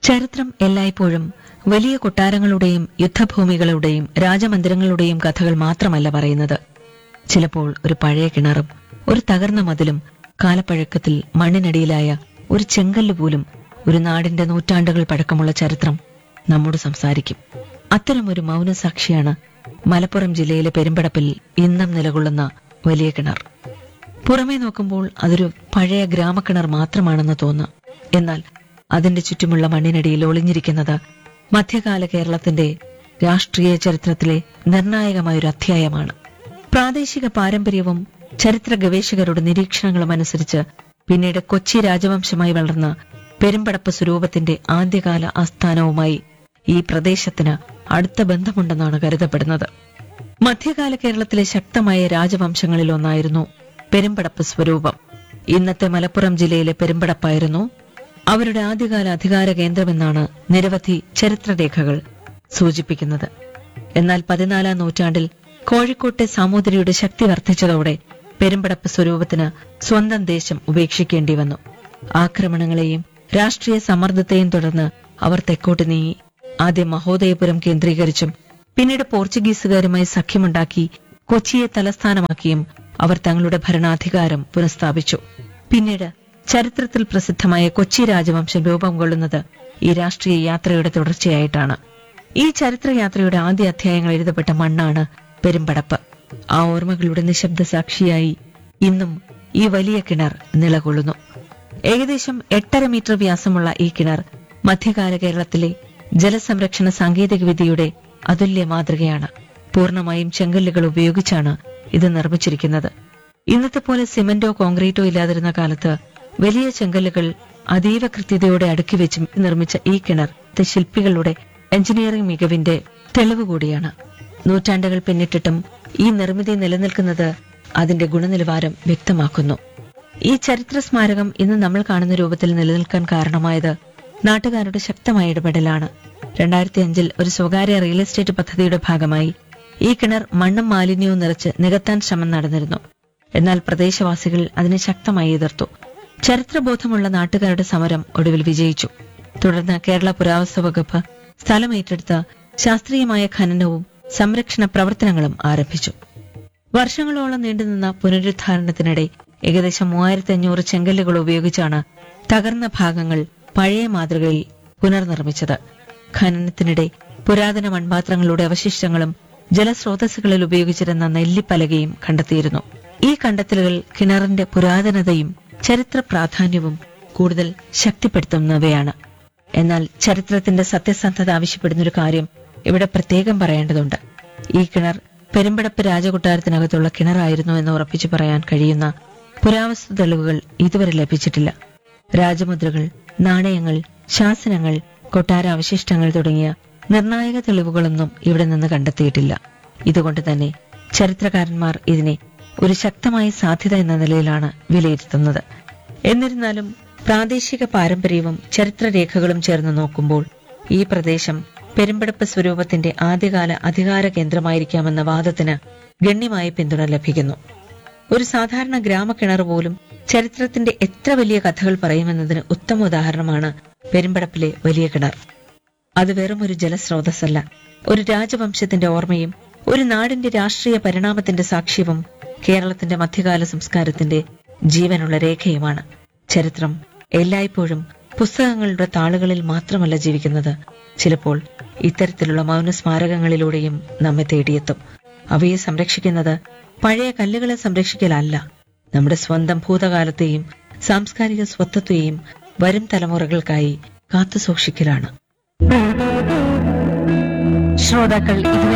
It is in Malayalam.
ചരിത്രം എല്ലായ്പ്പോഴും വലിയ കൊട്ടാരങ്ങളുടെയും യുദ്ധഭൂമികളുടെയും രാജമന്ദിരങ്ങളുടെയും കഥകൾ മാത്രമല്ല പറയുന്നത് ചിലപ്പോൾ ഒരു പഴയ കിണറും ഒരു തകർന്ന മതിലും കാലപ്പഴക്കത്തിൽ മണ്ണിനടിയിലായ ഒരു ചെങ്കല്ല് പോലും ഒരു നാടിന്റെ നൂറ്റാണ്ടുകൾ പഴക്കമുള്ള ചരിത്രം നമ്മോട് സംസാരിക്കും അത്തരമൊരു മൗനസാക്ഷിയാണ് മലപ്പുറം ജില്ലയിലെ പെരുമ്പടപ്പിൽ ഇന്നും നിലകൊള്ളുന്ന വലിയ കിണർ പുറമേ നോക്കുമ്പോൾ അതൊരു പഴയ ഗ്രാമക്കിണർ മാത്രമാണെന്ന് തോന്നാം എന്നാൽ അതിന്റെ ചുറ്റുമുള്ള മണ്ണിനടിയിൽ ഒളിഞ്ഞിരിക്കുന്നത് മധ്യകാല കേരളത്തിന്റെ രാഷ്ട്രീയ ചരിത്രത്തിലെ നിർണായകമായൊരു അധ്യായമാണ് പ്രാദേശിക പാരമ്പര്യവും ചരിത്ര ഗവേഷകരുടെ നിരീക്ഷണങ്ങളും അനുസരിച്ച് പിന്നീട് കൊച്ചി രാജവംശമായി വളർന്ന പെരുമ്പടപ്പ് സ്വരൂപത്തിന്റെ ആദ്യകാല ആസ്ഥാനവുമായി ഈ പ്രദേശത്തിന് അടുത്ത ബന്ധമുണ്ടെന്നാണ് കരുതപ്പെടുന്നത് മധ്യകാല കേരളത്തിലെ ശക്തമായ രാജവംശങ്ങളിൽ ഒന്നായിരുന്നു പെരുമ്പടപ്പ് സ്വരൂപം ഇന്നത്തെ മലപ്പുറം ജില്ലയിലെ പെരുമ്പടപ്പായിരുന്നു അവരുടെ ആദ്യകാല അധികാര കേന്ദ്രമെന്നാണ് നിരവധി ചരിത്രരേഖകൾ സൂചിപ്പിക്കുന്നത് എന്നാൽ പതിനാലാം നൂറ്റാണ്ടിൽ കോഴിക്കോട്ടെ സാമൂതിരിയുടെ ശക്തി വർദ്ധിച്ചതോടെ പെരുമ്പടപ്പ് സ്വരൂപത്തിന് സ്വന്തം ദേശം ഉപേക്ഷിക്കേണ്ടി വന്നു ആക്രമണങ്ങളെയും രാഷ്ട്രീയ സമ്മർദ്ദത്തെയും തുടർന്ന് അവർ തെക്കോട്ട് നീങ്ങി ആദ്യം മഹോദയപുരം കേന്ദ്രീകരിച്ചും പിന്നീട് പോർച്ചുഗീസുകാരുമായി സഖ്യമുണ്ടാക്കി കൊച്ചിയെ തലസ്ഥാനമാക്കിയും അവർ തങ്ങളുടെ ഭരണാധികാരം പുനഃസ്ഥാപിച്ചു പിന്നീട് ചരിത്രത്തിൽ പ്രസിദ്ധമായ കൊച്ചി രാജവംശം രൂപം കൊള്ളുന്നത് ഈ രാഷ്ട്രീയ യാത്രയുടെ തുടർച്ചയായിട്ടാണ് ഈ ചരിത്രയാത്രയുടെ ആദ്യ അധ്യായങ്ങൾ എഴുതപ്പെട്ട മണ്ണാണ് പെരുമ്പടപ്പ് ആ ഓർമ്മകളുടെ നിശബ്ദ സാക്ഷിയായി ഇന്നും ഈ വലിയ കിണർ നിലകൊള്ളുന്നു ഏകദേശം എട്ടര മീറ്റർ വ്യാസമുള്ള ഈ കിണർ മധ്യകാല കേരളത്തിലെ ജലസംരക്ഷണ സാങ്കേതികവിദ്യയുടെ അതുല്യ മാതൃകയാണ് പൂർണ്ണമായും ചെങ്കല്ലുകൾ ഉപയോഗിച്ചാണ് ഇത് നിർമ്മിച്ചിരിക്കുന്നത് ഇന്നത്തെ പോലെ സിമന്റോ കോൺക്രീറ്റോ ഇല്ലാതിരുന്ന കാലത്ത് വലിയ ചെങ്കല്ലുകൾ അതീവ കൃത്യതയോടെ അടുക്കി വെച്ച് നിർമ്മിച്ച ഈ കിണർ ഇത് ശില്പികളുടെ എഞ്ചിനീയറിംഗ് മികവിന്റെ തെളിവ് കൂടിയാണ് നൂറ്റാണ്ടുകൾ പിന്നിട്ടിട്ടും ഈ നിർമ്മിതി നിലനിൽക്കുന്നത് അതിന്റെ ഗുണനിലവാരം വ്യക്തമാക്കുന്നു ഈ ചരിത്ര സ്മാരകം ഇന്ന് നമ്മൾ കാണുന്ന രൂപത്തിൽ നിലനിൽക്കാൻ കാരണമായത് നാട്ടുകാരുടെ ശക്തമായ ഇടപെടലാണ് രണ്ടായിരത്തി അഞ്ചിൽ ഒരു സ്വകാര്യ റിയൽ എസ്റ്റേറ്റ് പദ്ധതിയുടെ ഭാഗമായി ഈ കിണർ മണ്ണും മാലിന്യവും നിറച്ച് നികത്താൻ ശ്രമം നടന്നിരുന്നു എന്നാൽ പ്രദേശവാസികൾ അതിനെ ശക്തമായി എതിർത്തു ചരിത്രബോധമുള്ള നാട്ടുകാരുടെ സമരം ഒടുവിൽ വിജയിച്ചു തുടർന്ന് കേരള പുരാവസ്തു വകുപ്പ് സ്ഥലം ഏറ്റെടുത്ത് ശാസ്ത്രീയമായ ഖനനവും സംരക്ഷണ പ്രവർത്തനങ്ങളും ആരംഭിച്ചു വർഷങ്ങളോളം നീണ്ടുനിന്ന പുനരുദ്ധാരണത്തിനിടെ ഏകദേശം മൂവായിരത്തി അഞ്ഞൂറ് ചെങ്കല്ലുകൾ ഉപയോഗിച്ചാണ് തകർന്ന ഭാഗങ്ങൾ പഴയ മാതൃകയിൽ പുനർനിർമ്മിച്ചത് ഖനനത്തിനിടെ പുരാതന മൺപാത്രങ്ങളുടെ അവശിഷ്ടങ്ങളും ജലസ്രോതസ്സുകളിൽ ഉപയോഗിച്ചിരുന്ന നെല്ലിപ്പലകയും കണ്ടെത്തിയിരുന്നു ഈ കണ്ടെത്തലുകൾ കിണറിന്റെ പുരാതനതയും ചരിത്ര പ്രാധാന്യവും കൂടുതൽ ശക്തിപ്പെടുത്തുന്നവയാണ് എന്നാൽ ചരിത്രത്തിന്റെ സത്യസന്ധത ആവശ്യപ്പെടുന്ന ഒരു കാര്യം ഇവിടെ പ്രത്യേകം പറയേണ്ടതുണ്ട് ഈ കിണർ പെരുമ്പടപ്പ് രാജകൊട്ടാരത്തിനകത്തുള്ള കിണറായിരുന്നു എന്ന് ഉറപ്പിച്ചു പറയാൻ കഴിയുന്ന പുരാവസ്തു തെളിവുകൾ ഇതുവരെ ലഭിച്ചിട്ടില്ല രാജമുദ്രകൾ നാണയങ്ങൾ ശാസനങ്ങൾ കൊട്ടാര അവശിഷ്ടങ്ങൾ തുടങ്ങിയ നിർണായക തെളിവുകളൊന്നും ഇവിടെ നിന്ന് കണ്ടെത്തിയിട്ടില്ല ഇതുകൊണ്ട് തന്നെ ചരിത്രകാരന്മാർ ഇതിനെ ഒരു ശക്തമായ സാധ്യത എന്ന നിലയിലാണ് വിലയിരുത്തുന്നത് എന്നിരുന്നാലും പ്രാദേശിക പാരമ്പര്യവും ചരിത്രരേഖകളും ചേർന്ന് നോക്കുമ്പോൾ ഈ പ്രദേശം പെരുമ്പടപ്പ് സ്വരൂപത്തിന്റെ ആദ്യകാല അധികാര കേന്ദ്രമായിരിക്കാമെന്ന വാദത്തിന് ഗണ്യമായ പിന്തുണ ലഭിക്കുന്നു ഒരു സാധാരണ ഗ്രാമക്കിണർ പോലും ചരിത്രത്തിന്റെ എത്ര വലിയ കഥകൾ പറയുമെന്നതിന് ഉത്തമ ഉദാഹരണമാണ് പെരുമ്പടപ്പിലെ വലിയ കിണർ അത് വെറും ഒരു ജലസ്രോതസ്സല്ല ഒരു രാജവംശത്തിന്റെ ഓർമ്മയും ഒരു നാടിന്റെ രാഷ്ട്രീയ പരിണാമത്തിന്റെ സാക്ഷ്യവും കേരളത്തിന്റെ മധ്യകാല സംസ്കാരത്തിന്റെ ജീവനുള്ള രേഖയുമാണ് ചരിത്രം എല്ലായ്പ്പോഴും പുസ്തകങ്ങളുടെ താളുകളിൽ മാത്രമല്ല ജീവിക്കുന്നത് ചിലപ്പോൾ ഇത്തരത്തിലുള്ള മൗന സ്മാരകങ്ങളിലൂടെയും നമ്മെ തേടിയെത്തും അവയെ സംരക്ഷിക്കുന്നത് പഴയ കല്ലുകളെ സംരക്ഷിക്കലല്ല നമ്മുടെ സ്വന്തം ഭൂതകാലത്തെയും സാംസ്കാരിക സ്വത്വത്തെയും വരും തലമുറകൾക്കായി കാത്തുസൂക്ഷിക്കലാണ് ശ്രോതാക്കൾ ഇതുവരെ